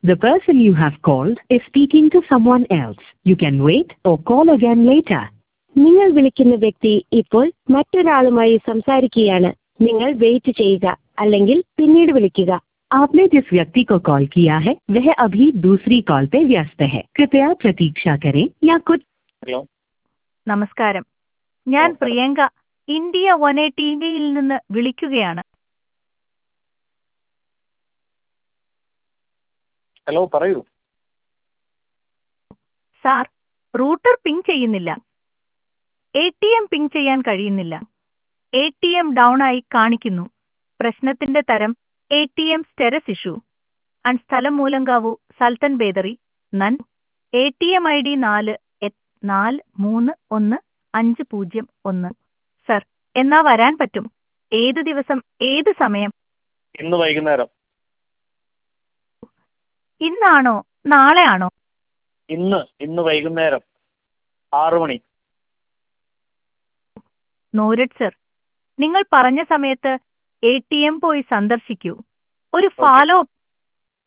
The person you have called is speaking to someone else. You can wait or call again later. നിങ്ങൾ വിളിക്കുന്ന വ്യക്തി ഇപ്പോൾ മറ്റൊരാളുമായി സംസാരിക്കുകയാണ് നിങ്ങൾ വെയിറ്റ് ചെയ്യുക അല്ലെങ്കിൽ പിന്നീട് വിളിക്കുക आपने जिस व्यक्ति को कॉल किया है वह अभी दूसरी कॉल पे व्यस्त है कृपया प्रतीक्षा करें या कुछ ഹലോ നമസ്കാരം ഞാൻ നമസ്കാരം. Priyanka India one A T വിയിൽ നിന്ന് വിളിക്കുകയാണ് ഹലോ പറയൂ സാർ റൂട്ടർ പിങ് ചെയ്യുന്നില്ല എ ടി എം പിങ് ചെയ്യാൻ കഴിയുന്നില്ല എ ടി എം ഡൗൺ ആയി കാണിക്കുന്നു പ്രശ്നത്തിന്റെ തരം A T M status issue and സ്ഥലം മൂലങ്കാവു സൽത്തൻ ബേദറി നൻ A T M I D നാല് എ- നാല് മൂന്ന് ഒന്ന് അഞ്ച് പൂജ്യം ഒന്ന് സർ എന്നാ വരാൻ പറ്റും ഏത് ദിവസം ഏത് സമയം ഇന്ന് വൈകുന്നേരം ഇന്നാണോ നാളെ ആണോ ഇന്ന് ഇന്ന് വൈകുന്നേരം ആറു മണി നോരഡ് സർ നിങ്ങൾ പറഞ്ഞ സമയത്ത് എ ടി എം പോയി സന്ദർശിക്കൂ ഒരു ഫോളോ